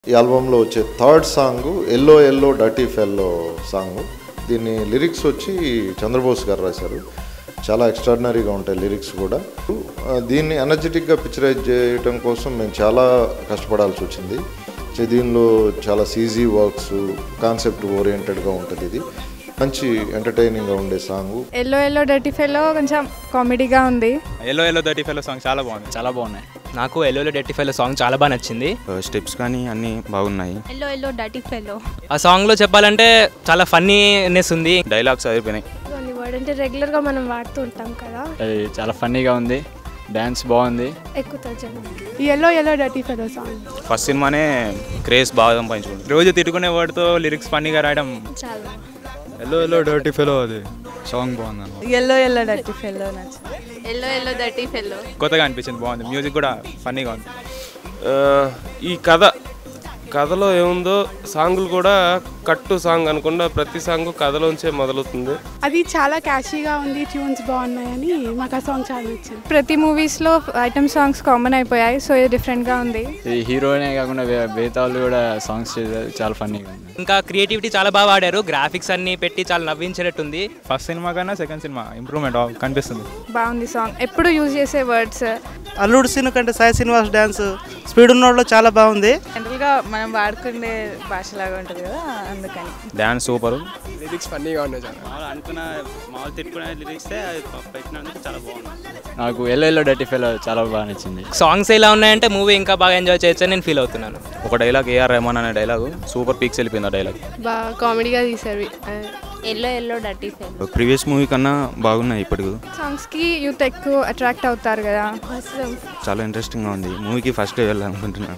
ఈ ఆల్బంలో వచ్చే third song yellow yellow dirty fellow song దీన్ని లిరిక్స్ వచ్చి చంద్రబోస్ గారు రాశారు చాలా ఎక్స్ట్రాడినరీగా ఉంటాయి లిరిక్స్ కూడా ఆ, దీన్ని ఎనర్జెటిక్గా పిక్చరైజ్ చేయడం కోసం మేము చాలా కష్టపడాల్సి వచ్చింది సో దీనిలో చాలా సీజీ వర్క్స్ కాన్సెప్ట్ ఓరియంటెడ్గా ఉంటుంది ఇది మంచి ఎంటర్టైనింగ్గా ఉండే song yellow yellow dirty fellow కొంచెం కామెడీగా ఉంది yellow yellow thirty five song చాలా బాగుంది చాలా బాగున్నాయి నాకు ఎల్లో డెట్టి ఫైవ్ సాంగ్ చాలా బాగా నచ్చింది స్టెప్స్ కానీ అన్నీ బాగున్నాయి ఎల్లో ఎల్లో డర్టీ ఫెలో ఆ సాంగ్లో చెప్పాలంటే చాలా ఫన్నీనెస్ ఉంది డైలాగ్స్ అయిపోయినాయి కొన్ని వర్డ్ అంటే రెగ్యులర్గా మనం వాడుతూ ఉంటాం కదా అది చాలా ఫన్నీగా ఉంది డ్యాన్స్ బాగుంది ఎక్కువ జనం yellow yellow dirty fellow song first సినిమానే క్రేజ్ బాగా సంపాదించుకుంది రోజు తిట్టుకునే వర్డ్తో లిరిక్స్ ఫన్నీగా రాయడం చాలా ఎల్లో ఎల్లో డర్టీ ఫెలో అది సాంగ్ బాగుంది ఎల్లో ఎల్లో డర్టీ ఫెలో నచ్చింది ఎల్లో ఎల్లో డర్టీ ఫెలో కొత్తగా అనిపించింది బాగుంది మ్యూజిక్ కూడా ఫన్నీగా ఉంది ఆ, ఈ కథ కథలో ఏముందో సాంగులు కూడా కట్టు సాంగ్ అనకుండా ప్రతి సాంగ్ కథలోంచే మొదలవుతుంది అది చాలా క్యాషీగా ఉంది ట్యూన్స్ బాగున్నాయని మాకు ఆ సాంగ్ చాలా నచ్చింది ప్రతి మూవీస్లో ఐటమ్ సాంగ్స్ కామన్ అయిపోయాయి సో ఇది డిఫరెంట్గా ఉంది ఈ హీరోనే కాకుండా వే- మిగతా వాళ్ళు కూడా సాంగ్స్ చేశారు చాలా ఫన్నీగా ఉంది ఇంకా క్రియేటివిటీ చాలా బాగా వాడారు గ్రాఫిక్స్ అన్ని పెట్టి చాలా నవ్వించేటట్టుంది ఫస్ట్ సినిమా కన్నా సెకండ్ సినిమా ఇంప్రూవ్మెంట్ కనిపిస్తుంది బాగుంది సాంగ్ ఎప్పుడు యూజ్ చేసే వర్డ్స్ అల్లుడు సీన్ కంటే సాయి శ్రీనివాస్ డ్యాన్స్ స్పీడ్ ఉన్నోళ్ళు చాలా బాగుంది జనరల్గా మనం వాడుకునే భాషలాగా ఉంటుంది కదా అందుకని డ్యాన్స్ సూపర్ లిరిక్స్ ఫన్నీగా ఉన్నాయి చాలా అనుకున్న మామూలు తిట్టుకునే లిరిక్స్ పెట్టినందుకు చాలా బాగుంది నాకు ఎల్లో ఎల్లో డర్టీ ఫెలో చాలా బాగా నచ్చింది సాంగ్స్ ఎలా ఉన్నాయంటే మూవీ ఇంకా బాగా ఎంజాయ్ చేయొచ్చని నేను ఫీల్ అవుతున్నాను ఒక డైలాగ్ ఏఆర్ రెహమాన్ అనే డైలాగ్ సూపర్ పీక్స్ వెళ్ళిపోయింది ఆ డైలాగ్ బాగా కామెడీగా తీశారు yellow yellow dirty fellow previous movie కన్నా బాగున్నాయి ఇప్పటికి సాంగ్స్కి యూత్ ఎక్కువ అట్రాక్ట్ అవుతారు కదా అసలు చాలా ఇంట్రెస్టింగ్గా ఉంది మూవీకి ఫస్ట్ వెళ్ళాలనుకుంటున్నాను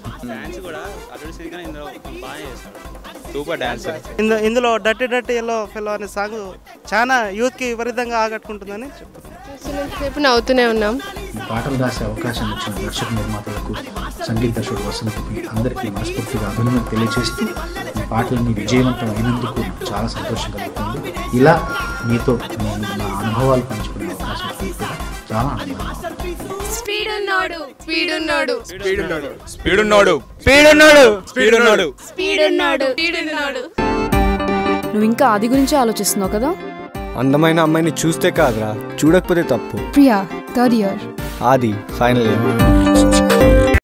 సూపర్ డాన్స్ ఇందు ఇందులో డర్టీ డర్టీ ఎల్లో ఫెలో అనే సాంగ్ చాలా యూత్కి విపరీతంగా ఆకట్టుకుంటుందని చెప్తున్నాను సేపు నవ్వుతూనే ఉన్నాం పాటలు రాసే అవకాశం ఇచ్చిన దర్శక నిర్మాతలకు సంగీత దర్శకుడు వసంతకి అందరికీ మనస్ఫూర్తిగా అభినందన తెలియజేస్తూ ఈ పాటలన్నీ విజయవంతం అయినందుకు నాకు చాలా సంతోషం కలుగుతుంది ఇలా మీతో నేను నా అనుభవాలు పంచుకునే అవకాశం ఇచ్చినందుకు కూడా చాలా ఆనందంగా ఉంది. స్పీడ్ ఉన్నాడు స్పీడ్ ఉన్నాడు స్పీడ్ ఉన్నాడు స్పీడ్ ఉన్నాడు స్పీడ్ ఉన్నాడు స్పీడ్ ఉన్నాడు స్పీడ్ ఉన్నాడు స్పీడ్ ఉన్నాడు నువ్వు ఇంకా అది గురించి ఆలోచిస్తున్నావు కదా అందమైన అమ్మాయిని చూస్తే కాదురా చూడకపోతే తప్పు Priya third year Aadi final year